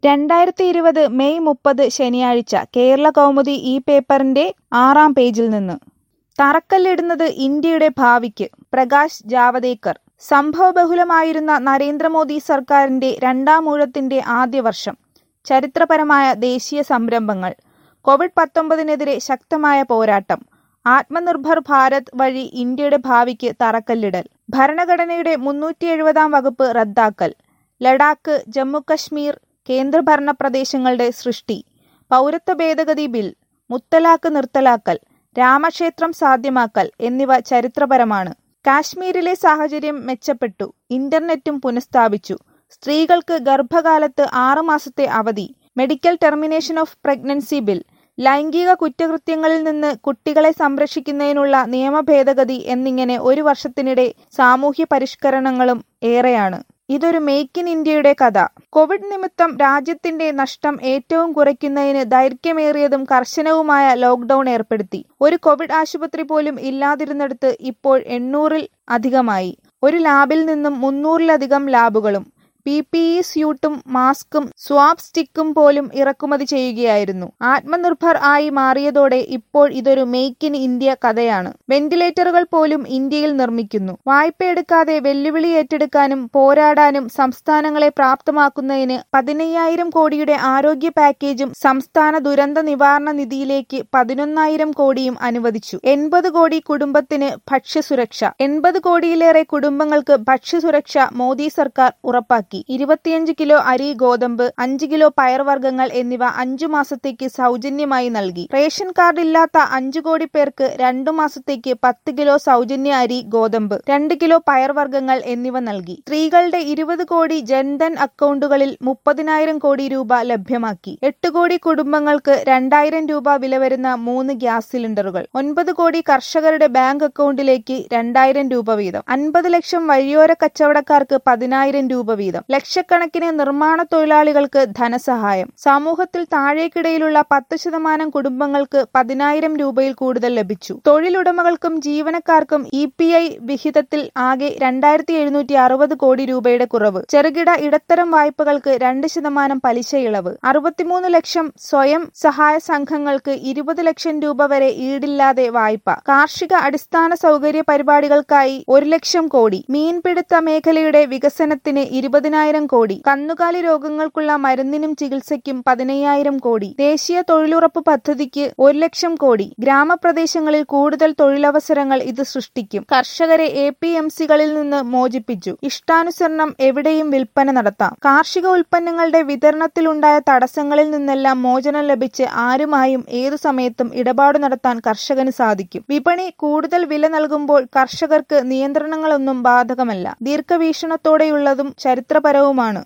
രണ്ടായിരത്തി ഇരുപത് മെയ് മുപ്പത് ശനിയാഴ്ച കേരള കൗമുദി ഈ പേപ്പറിന്റെ ആറാം പേജിൽ നിന്ന് തറക്കല്ലിടുന്നത് ഇന്ത്യയുടെ ഭാവിക്ക് പ്രകാശ് ജാവദേക്കർ സംഭവബഹുലമായിരുന്ന നരേന്ദ്രമോദി സർക്കാരിന്റെ രണ്ടാം ഊഴത്തിന്റെ ആദ്യ വർഷം ചരിത്രപരമായ ദേശീയ സംരംഭങ്ങൾ കോവിഡ് പത്തൊമ്പതിനെതിരെ ശക്തമായ പോരാട്ടം ആത്മനിർഭർ ഭാരത് വഴി ഇന്ത്യയുടെ ഭാവിക്ക് തറക്കല്ലിടൽ ഭരണഘടനയുടെ മുന്നൂറ്റി എഴുപതാം വകുപ്പ് റദ്ദാക്കൽ ലഡാക്ക് ജമ്മുകശ്മീർ കേന്ദ്രഭരണ പ്രദേശങ്ങളുടെ സൃഷ്ടി പൗരത്വ ഭേദഗതി ബിൽ മുത്തലാഖ് നിർത്തലാക്കൽ രാമക്ഷേത്രം സാധ്യമാക്കൽ എന്നിവ ചരിത്രപരമാണ് കാശ്മീരിലെ സാഹചര്യം മെച്ചപ്പെട്ടു ഇന്റർനെറ്റും പുനഃസ്ഥാപിച്ചു സ്ത്രീകൾക്ക് ഗർഭകാലത്ത് ആറുമാസത്തെ അവധി medical termination of pregnancy bill ലൈംഗിക കുറ്റകൃത്യങ്ങളിൽ നിന്ന് കുട്ടികളെ സംരക്ഷിക്കുന്നതിനുള്ള നിയമ ഭേദഗതി എന്നിങ്ങനെ ഒരു വർഷത്തിനിടെ സാമൂഹ്യ പരിഷ്കരണങ്ങളും ഏറെയാണ് ഇതൊരു മേക്ക് ഇൻ ഇന്ത്യയുടെ കഥ കോവിഡ് നിമിത്തം രാജ്യത്തിന്റെ നഷ്ടം ഏറ്റവും കുറയ്ക്കുന്നതിന് ദൈർഘ്യമേറിയതും കർശനവുമായ ലോക്ഡൌൺ ഏർപ്പെടുത്തി ഒരു കോവിഡ് ആശുപത്രി പോലും ഇല്ലാതിരുന്നിടത്ത് ഇപ്പോൾ എണ്ണൂറിൽ അധികമായി ഒരു ലാബിൽ നിന്നും മുന്നൂറിലധികം ലാബുകളും പി പി ഇ സ്യൂട്ടും മാസ്കും സ്വാബ് സ്റ്റിക്കും പോലും ഇറക്കുമതി ചെയ്യുകയായിരുന്നു ആത്മനിർഭർ ആയി മാറിയതോടെ ഇപ്പോൾ ഇതൊരു മേക്ക് ഇൻ ഇന്ത്യ കഥയാണ് വെന്റിലേറ്ററുകൾ പോലും ഇന്ത്യയിൽ നിർമ്മിക്കുന്നു വായ്പയെടുക്കാതെ വെല്ലുവിളി ഏറ്റെടുക്കാനും പോരാടാനും സംസ്ഥാനങ്ങളെ പ്രാപ്തമാക്കുന്നതിന് പതിനയ്യായിരം കോടിയുടെ ആരോഗ്യ പാക്കേജും സംസ്ഥാന ദുരന്ത നിവാരണ നിധിയിലേക്ക് പതിനൊന്നായിരം കോടിയും അനുവദിച്ചു എൺപത് കോടി കുടുംബത്തിന് ഭക്ഷ്യസുരക്ഷ എൺപത് കോടിയിലേറെ കുടുംബങ്ങൾക്ക് ഭക്ഷ്യസുരക്ഷ മോദി സർക്കാർ ഉറപ്പാക്കി ഉറപ്പാക്കി ഇരുപത്തിയഞ്ച് കിലോ അരി ഗോതമ്പ് അഞ്ച് കിലോ പയർവർഗ്ഗങ്ങൾ എന്നിവ അഞ്ചു മാസത്തേക്ക് സൗജന്യമായി നൽകി റേഷൻ കാർഡ് ഇല്ലാത്ത അഞ്ചു കോടി പേർക്ക് രണ്ടു മാസത്തേക്ക് പത്ത് കിലോ സൗജന്യ അരി ഗോതമ്പ് രണ്ട് കിലോ പയർവർഗ്ഗങ്ങൾ എന്നിവ നൽകി സ്ത്രീകളുടെ ഇരുപത് കോടി ജൻധൻ അക്കൗണ്ടുകളിൽ മുപ്പതിനായിരം കോടി രൂപ ലഭ്യമാക്കി എട്ട് കോടി കുടുംബങ്ങൾക്ക് രണ്ടായിരം രൂപ വില വരുന്ന മൂന്ന് ഗ്യാസ് സിലിണ്ടറുകൾ ഒൻപത് കോടി കർഷകരുടെ ബാങ്ക് അക്കൗണ്ടിലേക്ക് രണ്ടായിരം രൂപ വീതം അൻപത് ലക്ഷം വഴിയോര കച്ചവടക്കാർക്ക് പതിനായിരം രൂപ വീതം ലക്ഷക്കണക്കിന് നിർമ്മാണ തൊഴിലാളികൾക്ക് ധനസഹായം സമൂഹത്തിൽ താഴേക്കിടയിലുള്ള പത്ത് ശതമാനം കുടുംബങ്ങൾക്ക് പതിനായിരം രൂപയിൽ കൂടുതൽ ലഭിച്ചു തൊഴിലുടമകൾക്കും ജീവനക്കാർക്കും ഇ പി ഐ വിഹിതത്തിൽ ആകെ രണ്ടായിരത്തി എഴുന്നൂറ്റി അറുപത് കോടി രൂപയുടെ കുറവ് ചെറുകിട ഇടത്തരം വായ്പകൾക്ക് രണ്ട് ശതമാനം പലിശ ഇളവ് അറുപത്തിമൂന്ന് ലക്ഷം സ്വയം സഹായ സംഘങ്ങൾക്ക് ഇരുപത് ലക്ഷം രൂപ വരെ ഈടില്ലാതെ വായ്പ കാർഷിക അടിസ്ഥാന സൗകര്യ പരിപാടികൾക്കായി ഒരു ലക്ഷം കോടി മീൻപിടുത്ത മേഖലയുടെ വികസനത്തിന് ഇരുപതിനായിരം കോടി കന്നുകാലി രോഗങ്ങൾക്കുള്ള മരുന്നിനും ചികിത്സയ്ക്കും പതിനയ്യായിരം കോടി ദേശീയ തൊഴിലുറപ്പ് പദ്ധതിക്ക് ഒരു ലക്ഷം കോടി ഗ്രാമപ്രദേശങ്ങളിൽ കൂടുതൽ തൊഴിലവസരങ്ങൾ ഇത് സൃഷ്ടിക്കും കർഷകരെ എ പി എം സികളിൽ നിന്ന് മോചിപ്പിച്ചു ഇഷ്ടാനുസരണം എവിടെയും വിൽപ്പന നടത്താം കാർഷിക ഉൽപ്പന്നങ്ങളുടെ വിതരണത്തിലുണ്ടായ തടസ്സങ്ങളിൽ നിന്നെല്ലാം മോചനം ലഭിച്ച് ആരുമായും ഏതു സമയത്തും ഇടപാട് നടത്താൻ കർഷകന് സാധിക്കും വിപണി കൂടുതൽ വില നൽകുമ്പോൾ കർഷകർക്ക് നിയന്ത്രണങ്ങളൊന്നും ബാധകമല്ല ദീർഘവീക്ഷണത്തോടെയുള്ളതും ചരിത്രപരവുമാണ്